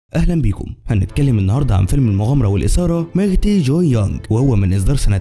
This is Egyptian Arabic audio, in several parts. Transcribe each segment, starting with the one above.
اهلا بيكم هنتكلم النهارده عن فيلم المغامره والاثاره ماغتي جوي يونغ وهو من اصدار سنه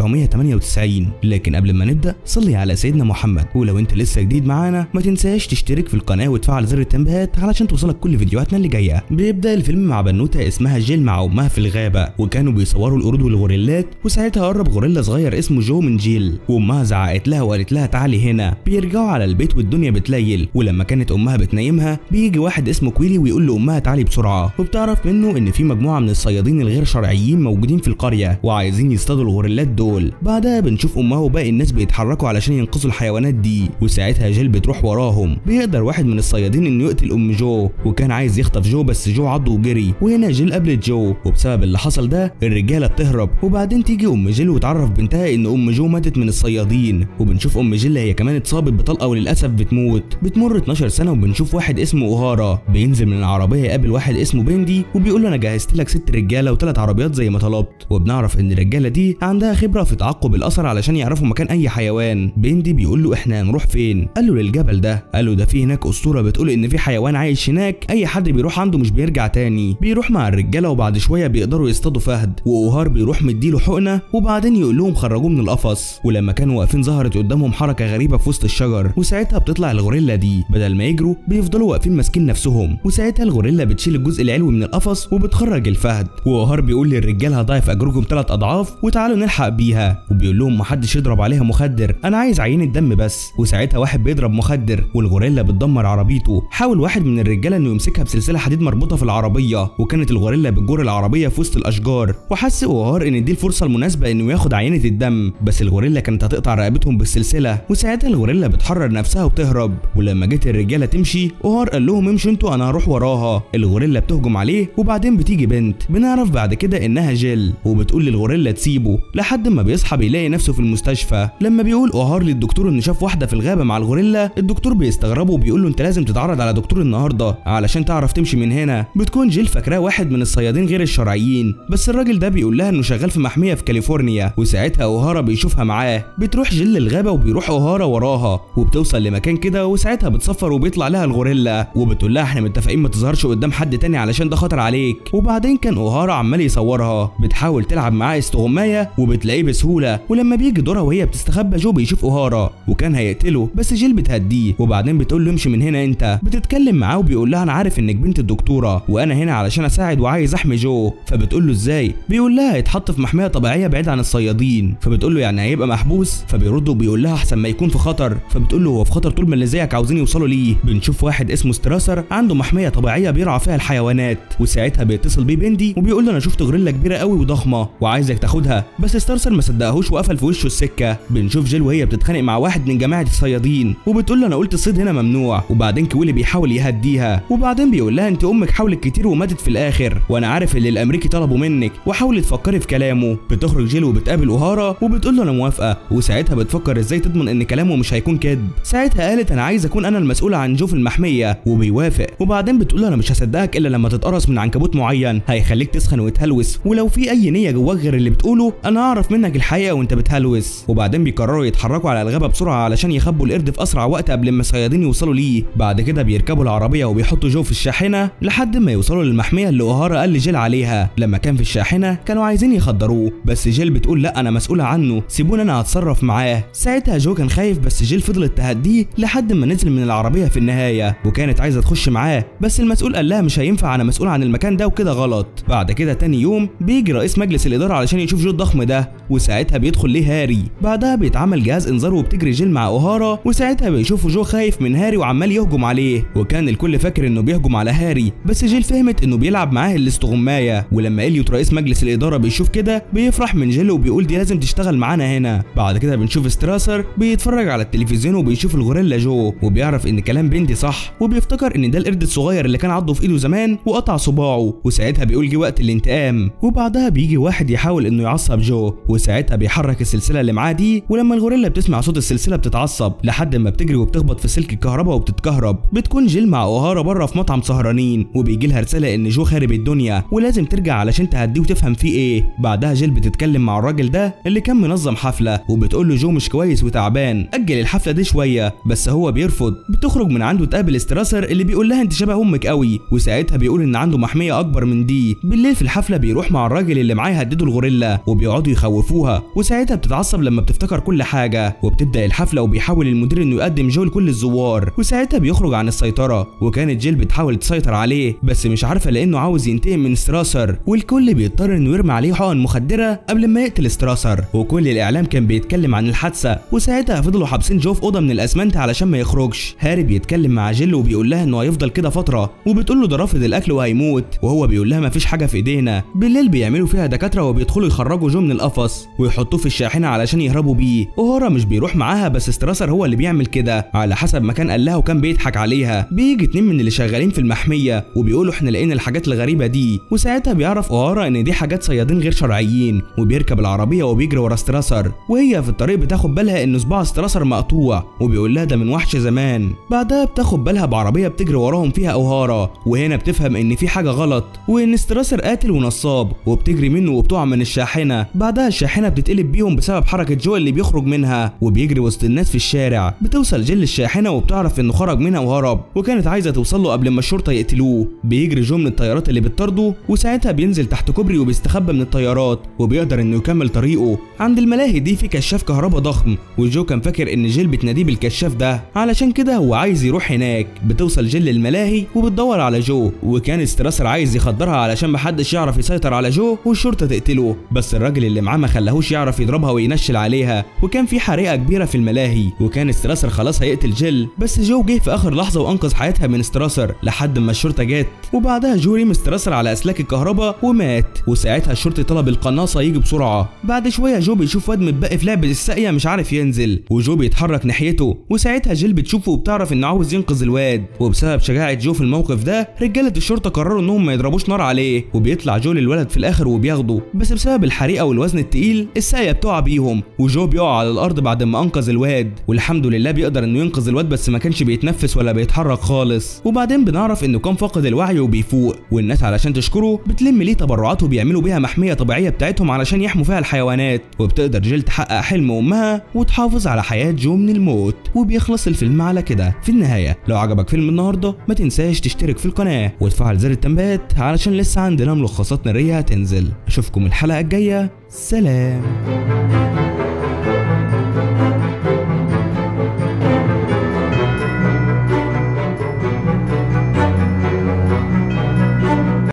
1998 لكن قبل ما نبدا صلي على سيدنا محمد ولو انت لسه جديد معانا ما تنساش تشترك في القناه وتفعل زر التنبيهات علشان توصلك كل فيديوهاتنا اللي جايه بيبدا الفيلم مع بنوته اسمها جيل مع امها في الغابه وكانوا بيصوروا القرود والغوريلات وساعتها قرب غوريلا صغير اسمه جو من جيل وامها زعقت لها وقالت لها تعالي هنا بيرجعوا على البيت والدنيا بتليل ولما كانت امها بتنيمها بيجي واحد اسمه كويلي ويقول لامها تعالي بسرعه وبتعرف منه ان في مجموعه من الصيادين الغير شرعيين موجودين في القريه وعايزين يصطادوا الغوريلات دول بعدها بنشوف امها وباقي الناس بيتحركوا علشان ينقذوا الحيوانات دي وساعتها جيل بتروح وراهم بيقدر واحد من الصيادين انه يقتل ام جو وكان عايز يخطف جو بس جو عضه وجري وهنا جيل قابلت جو وبسبب اللي حصل ده الرجاله بتهرب وبعدين تيجي ام جيل وتعرف بنتها ان ام جو ماتت من الصيادين وبنشوف ام جيل هي كمان اتصابت بطلقه وللاسف بتموت بتمر 12 سنه وبنشوف واحد اسمه اوهارا بينزل من العربيه يقابل واحد اسمه بندي وبيقول له انا جهزت لك ست رجاله وثلاث عربيات زي ما طلبت وبنعرف ان الرجاله دي عندها خبره في تعقب الاثر علشان يعرفوا مكان اي حيوان بندي بيقول له احنا هنروح فين قال له للجبل ده قال له ده في هناك اسطوره بتقول ان في حيوان عايش هناك اي حد بيروح عنده مش بيرجع تاني بيروح مع الرجاله وبعد شويه بيقدروا يصطادوا فهد واوهار بيروح مديله حقنه وبعدين يقول لهم خرجوه من القفص ولما كانوا واقفين ظهرت قدامهم حركه غريبه في وسط الشجر وساعتها بتطلع الغوريلا دي بدل ما يجروا بيفضلوا واقفين ماسكين نفسهم وساعتها الغوريلا بتشيل الجزء العلوي من القفص وبتخرج الفهد واوهار بيقول للرجاله هضاعف اجركم ثلاث اضعاف وتعالوا نلحق بيها وبيقول لهم محدش يضرب عليها مخدر انا عايز عينه دم بس وساعتها واحد بيضرب مخدر والغوريلا بتدمر عربيته حاول واحد من الرجاله انه يمسكها بسلسله حديد مربوطه في العربيه وكانت الغوريلا بتجر العربيه في وسط الاشجار وحس اوهار ان دي الفرصه المناسبه انه ياخد عينه الدم بس الغوريلا كانت هتقطع رقبتهم بالسلسله وساعتها الغوريلا بتحرر نفسها وتهرب ولما جت الرجاله تمشي اوهار قال لهم امشوا انتوا انا هروح وراها الغوريلا بتهجم عليه وبعدين بتيجي بنت بنعرف بعد كده انها جيل وبتقول للغوريلا تسيبه لحد ما بيصحى بيلاقي نفسه في المستشفى لما بيقول اوهار للدكتور انه شاف واحده في الغابه مع الغوريلا الدكتور بيستغربه وبيقول له انت لازم تتعرض على دكتور النهارده علشان تعرف تمشي من هنا بتكون جيل فاكراه واحد من الصيادين غير الشرعيين بس الراجل ده بيقول لها انه شغال في محميه في كاليفورنيا وساعتها اوهارا بيشوفها معاه بتروح جيل للغابه وبيروح اوهارا وراها وبتوصل لمكان كده وساعتها بتصفر وبيطلع لها الغوريلا وبتقول لها احنا متفقين ما تظهرش قدام حد تاني علشان ده خطر عليك وبعدين كان اوهارا عمال يصورها بتحاول تلعب معاه استغمايه وبتلاقيه بسهوله ولما بيجي دورها وهي بتستخبى جو بيشوف اوهارا وكان هيقتله بس جيل بتهديه وبعدين بتقول له امشي من هنا انت بتتكلم معاه وبيقول لها انا عارف انك بنت الدكتوره وانا هنا علشان اساعد وعايز احمي جو فبتقول له ازاي بيقول لها هيتحط في محميه طبيعيه بعيد عن الصيادين فبتقول له يعني هيبقى محبوس فبيرد وبيقول لها احسن ما يكون في خطر فبتقول له هو في خطر طول ما اللي زيك عاوزين يوصلوا ليه بنشوف واحد اسمه ستراسر عنده محميه طبيعيه بيرعى فيها الحيوانات وساعتها بيتصل بيه بندي وبيقول له انا شفت غوريلا كبيره قوي وضخمه وعايزك تاخدها بس ستارسر ما صدقهوش وقفل في وشه السكه بنشوف جيل وهي بتتخانق مع واحد من جماعه الصيادين وبتقول له انا قلت الصيد هنا ممنوع وبعدين كويلي بيحاول يهديها وبعدين بيقول لها انت امك حاولت كتير وماتت في الاخر وانا عارف اللي الامريكي طلبوا منك وحاولي تفكري في كلامه بتخرج جيل وبتقابل اوهارا وبتقول له انا موافقه وساعتها بتفكر ازاي تضمن ان كلامه مش هيكون كذب ساعتها قالت انا عايز اكون انا المسؤوله عن جو في المحميه وبيوافق وبعدين بتقول له انا مش هصدقك الا لما تتقرص من عنكبوت معين هيخليك تسخن وتهلوس ولو في اي نيه جواك غير اللي بتقوله انا اعرف منك الحقيقه وانت بتهلوس وبعدين بيقرروا يتحركوا على الغابه بسرعه علشان يخبوا القرد في اسرع وقت قبل ما الصيادين يوصلوا ليه بعد كده بيركبوا العربيه وبيحطوا جو في الشاحنه لحد ما يوصلوا للمحميه اللي اوهارا قال لجيل عليها لما كان في الشاحنه كانوا عايزين يخدروه بس جيل بتقول لا انا مسؤوله عنه سيبوني انا هتصرف معاه ساعتها جو كان خايف بس جيل فضلت تهديه لحد ما نزل من العربيه في النهايه وكانت عايزه تخش معاه بس المسؤول قال لها مش هينفع انا مسؤول عن المكان ده وكده غلط بعد كده تاني يوم بيجي رئيس مجلس الاداره علشان يشوف جو الضخم ده وساعتها بيدخل ليه هاري بعدها بيتعمل جهاز انذار وبتجري جيل مع اوهارا وساعتها بيشوفوا جو خايف من هاري وعمال يهجم عليه وكان الكل فاكر انه بيهجم على هاري بس جيل فهمت انه بيلعب معاه الاستغمايه ولما اليوت رئيس مجلس الاداره بيشوف كده بيفرح من جيل وبيقول دي لازم تشتغل معانا هنا بعد كده بنشوف ستراسر بيتفرج على التلفزيون وبيشوف الغوريلا جو وبيعرف ان كلام بنتي صح وبيفتكر ان ده القرد الصغير اللي كان عضه في ايده زمان وقطع صباعه وساعتها بيقول جه وقت الانتقام وبعدها بيجي واحد يحاول انه يعصب جو وساعتها بيحرك السلسله اللي معاه دي ولما الغوريلا بتسمع صوت السلسله بتتعصب لحد ما بتجري وبتخبط في سلك الكهرباء وبتتكهرب بتكون جيل مع اوهارا بره في مطعم سهرانين وبيجي لها رساله ان جو خارب الدنيا ولازم ترجع علشان تهديه وتفهم فيه ايه بعدها جيل بتتكلم مع الراجل ده اللي كان منظم حفله وبتقول له جو مش كويس وتعبان اجل الحفله دي شويه بس هو بيرفض بتخرج من عنده تقابل استراسر اللي بيقول لها انت شبه امك قوي وساعتها وساعتها بيقول ان عنده محميه اكبر من دي بالليل في الحفله بيروح مع الراجل اللي معاه يهددوا الغوريلا وبيقعدوا يخوفوها وساعتها بتتعصب لما بتفتكر كل حاجه وبتبدا الحفله وبيحاول المدير انه يقدم جو لكل الزوار وساعتها بيخرج عن السيطره وكانت جيل بتحاول تسيطر عليه بس مش عارفه لانه عاوز ينتقم من ستراسر والكل بيضطر انه يرمي عليه حقن مخدره قبل ما يقتل ستراسر وكل الاعلام كان بيتكلم عن الحادثه وساعتها فضلوا حابسين جو في اوضه من الاسمنت علشان ما يخرجش هاري بيتكلم مع جيل وبيقول لها انه هيفضل كده فتره وبتقول له ده رافض الاكل وهيموت وهو بيقول لها مفيش حاجه في ايدينا بالليل بيعملوا فيها دكاتره وبيدخلوا يخرجوا جو من القفص ويحطوه في الشاحنه علشان يهربوا بيه وهورا مش بيروح معاها بس ستراسر هو اللي بيعمل كده على حسب ما كان قال لها وكان بيضحك عليها بيجي اتنين من اللي شغالين في المحميه وبيقولوا احنا لقينا الحاجات الغريبه دي وساعتها بيعرف اوهارا ان دي حاجات صيادين غير شرعيين وبيركب العربيه وبيجري ورا ستراسر وهي في الطريق بتاخد بالها ان صباع ستراسر مقطوع وبيقول لها ده من وحش زمان بعدها بتاخد بالها بعربيه بتجري وراهم فيها اوهارا وهنا بتفهم ان في حاجه غلط وان ستراسر قاتل ونصاب وبتجري منه وبتقع من الشاحنه بعدها الشاحنه بتتقلب بيهم بسبب حركه جو اللي بيخرج منها وبيجري وسط الناس في الشارع بتوصل جيل الشاحنه وبتعرف انه خرج منها وهرب وكانت عايزه توصل له قبل ما الشرطه يقتلوه بيجري جو من الطيارات اللي بتطارده وساعتها بينزل تحت كوبري وبيستخبى من الطيارات وبيقدر انه يكمل طريقه عند الملاهي دي في كشاف كهرباء ضخم وجو كان فاكر ان جيل بتناديه بالكشاف ده علشان كده هو عايز يروح هناك بتوصل جيل الملاهي وبتدور على جو وكان ستراسر عايز يخدرها علشان محدش يعرف يسيطر على جو والشرطه تقتله بس الراجل اللي معاه ما خلاهوش يعرف يضربها وينشل عليها وكان في حريقه كبيره في الملاهي وكان ستراسر خلاص هيقتل جيل بس جو جه في اخر لحظه وانقذ حياتها من ستراسر لحد ما الشرطه جت وبعدها جو رمي ستراسر على اسلاك الكهرباء ومات وساعتها الشرطي طلب القناصه يجي بسرعه بعد شويه جو بيشوف واد متبقي في لعبه الساقيه مش عارف ينزل وجو بيتحرك ناحيته وساعتها جيل بتشوفه وبتعرف انه عاوز ينقذ الواد وبسبب شجاعه جو في الموقف ده رجاله الشرطه قرروا انهم ما يضربوش نار عليه وبيطلع جو للولد في الاخر وبياخده بس بسبب الحريقه والوزن التقيل الساقيه بتقع بيهم وجو بيقع على الارض بعد ما انقذ الواد والحمد لله بيقدر انه ينقذ الواد بس ما كانش بيتنفس ولا بيتحرك خالص وبعدين بنعرف انه كان فاقد الوعي وبيفوق والناس علشان تشكره بتلم ليه تبرعات وبيعملوا بيها محميه طبيعيه بتاعتهم علشان يحموا فيها الحيوانات وبتقدر جيل تحقق حلم امها وتحافظ على حياه جو من الموت وبيخلص الفيلم على كده في النهايه لو عجبك فيلم النهارده ما تنساش تشترك في القناه وتفعل زر التنبيهات علشان لسه عندنا ملخصات ناريه هتنزل اشوفكم الحلقه الجايه سلام